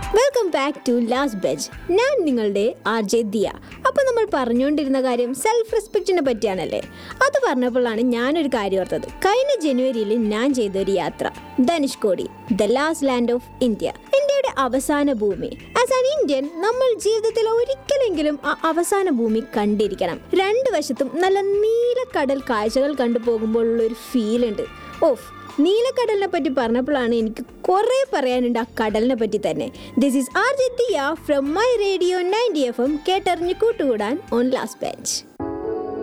welcome back to last bench ഞാൻ നിങ്ങളുടെ R J Diya അപ്പോൾ നമ്മൾ പറഞ്ഞുകൊണ്ടിരുന്ന കാര്യം സെൽഫ് റെസ്പെക്റ്റിനെ പറ്റിയാണല്ലേ അത് പറഞ്ഞപ്പോഴാണ് ഞാനൊരു കാര്യം ഓർത്തത് കഴിഞ്ഞ ജനുവരിയിൽ ഞാൻ ചെയ്ത ഒരു യാത്ര Dhanushkodi the last land of India ഇന്ത്യയുടെ അവസാന ഭൂമി ആസ് ആൻ ഇന്ത്യൻ നമ്മൾ ജീവിതത്തിൽ ഒരിക്കലെങ്കിലും ആ അവസാന ഭൂമി കണ്ടിരിക്കണം രണ്ട് വശത്തും നല്ല നീലക്കടൽ കാഴ്ചകൾ കണ്ടു പോകുമ്പോഴുള്ള ഒരു ഫീൽ ഉണ്ട് ഓഫ് നീലക്കടലിനെ പറ്റി പറഞ്ഞപ്പോഴാണ് എനിക്ക് കുറേ പറയാനുണ്ട് ആ കടലിനെ പറ്റി തന്നെ this is R Jithiya from my radio ninety F M കേട്ടറിഞ്ഞ് കൂട്ടുകൂടാൻ ഓൺ ലാസ്റ്റ് ബെഞ്ച്